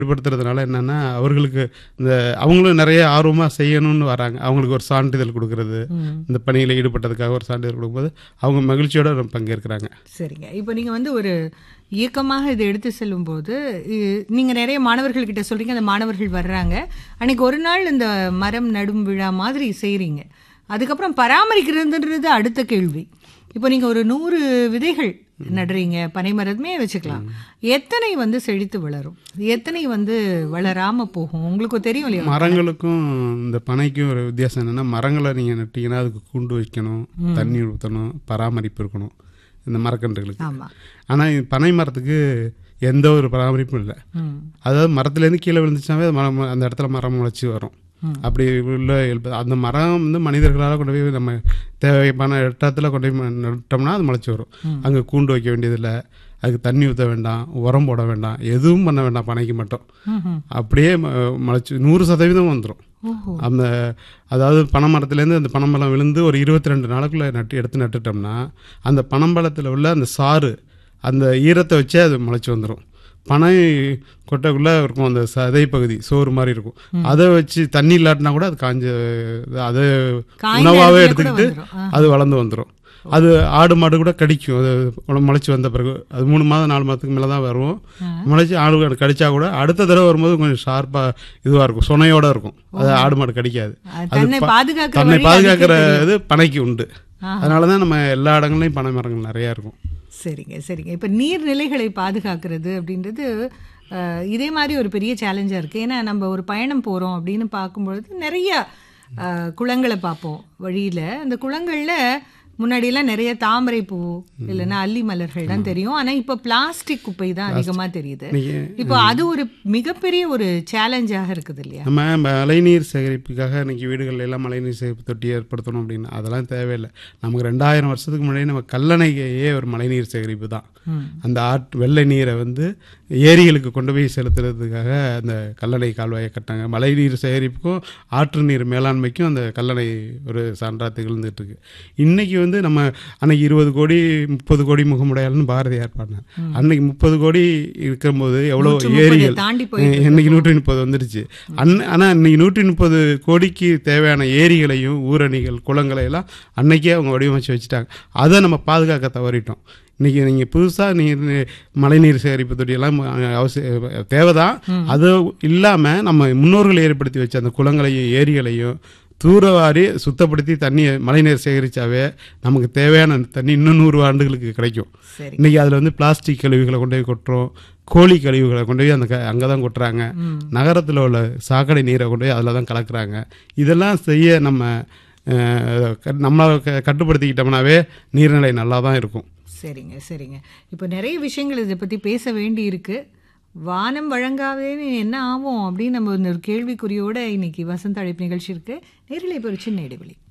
ஈடுபடுத்துறதுனால என்னன்னா அவர்களுக்கு இந்த அவங்களும் நிறைய ஆர்வமாக செய்யணும்னு வராங்க அவங்களுக்கு ஒரு சான்றிதழ் கொடுக்கறது ம். இந்த பணியில் ஈடுபட்டதுக்காக ஒரு சான்றிதழ் கொடுக்கும்போது அவங்க மகிழ்ச்சியோட பங்கேற்கிறாங்க சரிங்க இப்போ நீங்கள் வந்து ஒரு இயக்கமாக இதை எடுத்து செல்லும்போது இ- நீங்க நிறைய மாணவர்கள் கிட்ட சொல்றீங்க அந்த மாணவர்கள் வர்றாங்க அன்னைக்கு ஒரு நாள் இந்த மரம் நடும் விழா மாதிரி செய்றீங்க அதுக்கப்புறம் பராமரிக்கிறதுன்றது அடுத்த கேள்வி இப்போ நீங்க ஒரு நூறு விதைகள் நடுறீங்க பனை மரமே வச்சுக்கலாம் எத்தனை வந்து செழித்து வளரும் எத்தனை வந்து வளராம போகும் உங்களுக்கு தெரியும் இல்லையா மரங்களுக்கும் இந்த பனைக்கும் ஒரு வித்தியாசம் என்னன்னா மரங்களை நீங்கள் நட்டீங்கன்னா அதுக்கு கூண்டு வைக்கணும் தண்ணி ஊற்றணும் பராமரிப்பு இருக்கணும் இந்த மரக்கன்றுகளுக்கு ஆமா ஆனால் பனை மரத்துக்கு எந்த ஒரு பராமரிப்பும் இல்லை ம் அதாவது மரத்துலேருந்து கீழே விழுந்துச்சுனாவே அது மரம் அந்த இடத்துல மரம் முளைச்சி வரும் அப்படி உள்ள இயல்பு. அந்த மரம் வந்து மனிதர்களால் கொண்டு போய் நம்ம தேவையான இடத்துல கொண்டு போய் நட்டோம்னா அது முளைச்சி வரும் அங்கே கூண்டு வைக்க வேண்டியதில்லை அதுக்கு தண்ணி ஊற்ற வேண்டாம் உரம் போட வேண்டாம் எதுவும் பண்ண வேண்டாம் பனைக்கு மட்டும் ம்ஹும். அப்படியே ம- முளைச்சி நூறு சதவீதம் வந்துடும் ஓஹோ அந்த அதாவது பனைமரத்துலேருந்து அந்த பனம்பழம் விழுந்து ஒரு இருபத்தி ரெண்டு நாளுக்குள்ளே நட்டு எடுத்து நட்டுட்டோம்னா அந்த பனம்பழத்தில் உள்ள அந்த சாறு அந்த ஈரத்தை வச்சே அது முளைச்சி வந்துடும் பனை கொட்டைக்குள்ளே இருக்கும் அந்த சதை பகுதி சோறு மாதிரி இருக்கும் அதை வச்சு தண்ணி இல்லாட்டினா கூட அது காஞ்ச அதை காய்ந்த உணவாகவே இடத்துல கூட எடுத்துக்கிட்டு வந்துரும். ஆ. அது வளர்ந்து வந்துடும் அது ஆடு மாடு கூட கடிக்கும் அது உண- முளைச்சி வந்த பிறகு அது மூணு மாதம் நாலு மாதத்துக்கு மேலே தான் வரும் முளைச்சி ஆடு மாடு கடிச்சா கூட அடுத்த தடவை வரும்போது கொஞ்சம் ஷார்ப்பாக இதுவாக இருக்கும் சுனையோட இருக்கும் அது ஆடு மாடு கடிக்காது அது அது தன்னை ப- பாதுகாக்கிற தன்னை வழி பாதுகாக்கிற அதுக்கே தெரியும். இது பனைக்கு உண்டு ஆஹா. அதனால தான் நம்ம எல்லா இடங்கள்லையும் பனை மரங்கள் நிறையா இருக்கும் சரிங்க சரிங்க இப்போ நீர்நிலைகளை பாதுகாக்கிறது அப்படின்றது அஹ், இதே மாதிரி ஒரு பெரிய சேலஞ்சாக இருக்குது ஏன்னா நம்ம ஒரு பயணம் போகிறோம் அப்படின்னு பார்க்கும்பொழுது நிறைய அஹ், குளங்களை பார்ப்போம் வழியில் அந்த குளங்களில் முன்னாடியெல்லாம் நிறைய தாமரை பூ இல்லைன்னா அல்லி மலர்கள் தான் தெரியும் ஆனால் இப்போ பிளாஸ்டிக் குப்பை தான் அதிகமாக தெரியுது இன்னைக்கு இப்போ அது ஒரு மிகப்பெரிய ஒரு சேலஞ்சாக இருக்குது இல்லையா நம்ம மழைநீர் சேகரிப்புக்காக இன்னைக்கு வீடுகள்ல எல்லாம் மழைநீர் சேகரிப்பு தொட்டி ஏற்படுத்தணும் அப்படின்னு அதெல்லாம் தேவையில்லை நமக்கு ரெண்டாயிரம் வருஷத்துக்கு முன்னாடி நம்ம கல்லணையே ஒரு மழைநீர் சேகரிப்பு தான் ம். அந்த ஆட் வெள்ளை நீரை வந்து ஏரிகளுக்கு கொண்டு போய் செலுத்துறதுக்காக அந்த கல்லணை கால்வாயை கட்டினாங்க மழைநீர் சேகரிப்புக்கும் ஆற்று நீர் மேலாண்மைக்கும் அந்த கல்லணை ஒரு சான்றா திகழ்ந்துட்டு இருக்கு இன்னைக்கு வந்து நம்ம அன்னைக்கு இருபது கோடி முப்பது கோடி முகமுடையாள்னு பாரதியார் பாடினார் அன்னைக்கு முப்பது கோடி இருக்கும்போது எவ்வளோ நூற்று முப்பது ஏரிகள் தாண்டி போயிட்டு இன்னைக்கு நூற்றி முப்பது வந்துருச்சு அன் ஆனால் இன்னைக்கு நூற்றி முப்பது கோடிக்கு தேவையான ஏரிகளையும் ஊரணிகள் குளங்களை எல்லாம் அன்னைக்கே அவங்க வடிவமைச்சு வச்சுட்டாங்க அதை நம்ம பாதுகாக்க தவறிட்டோம் இன்னைக்கு நீங்கள் புதுசாக நீர் மழைநீர் சேகரிப்பு தொட்டியெல்லாம் அவசியம் தேவைதான் அது இல்லாமல் நம்ம முன்னோர்கள் ஏற்படுத்தி வச்ச அந்த குளங்களையும் ஏரிகளையும் தூரவாரி சுத்தப்படுத்தி தண்ணியை மழைநீர் சேகரித்தாவே நமக்கு தேவையான தண்ணி இன்னும் நூறு ஆண்டுகளுக்கு கிடைக்கும் சரி இன்னைக்கு அதில் வந்து பிளாஸ்டிக் கழிவுகளை கொண்டு போய் கொட்டுறோம் கோழி கழிவுகளை கொண்டு போய் அந்த க அங்கே தான் கொட்டுறாங்க நகரத்தில் உள்ள சாக்கடை நீரை கொண்டு போய் அதில் தான் கலக்குறாங்க இதெல்லாம் செய்ய நம்ம அஹ், க- நம்மளை க- கட்டுப்படுத்திக்கிட்டோம்னாவே நீர்நிலை நல்லா தான் இருக்கும் சரிங்க சரிங்க இப்போ நிறைய விஷயங்கள் இதை பற்றி பேச வேண்டி இருக்கு வானம் வழங்காவே என்ன ஆகும் அப்படின்னு நம்ம இந்த ஒரு கேள்விக்குறியோட இன்னைக்கு வசந்த அழைப்பு நிகழ்ச்சி இருக்கு நேரில் இப்போ ஒரு சின்ன இடைவெளி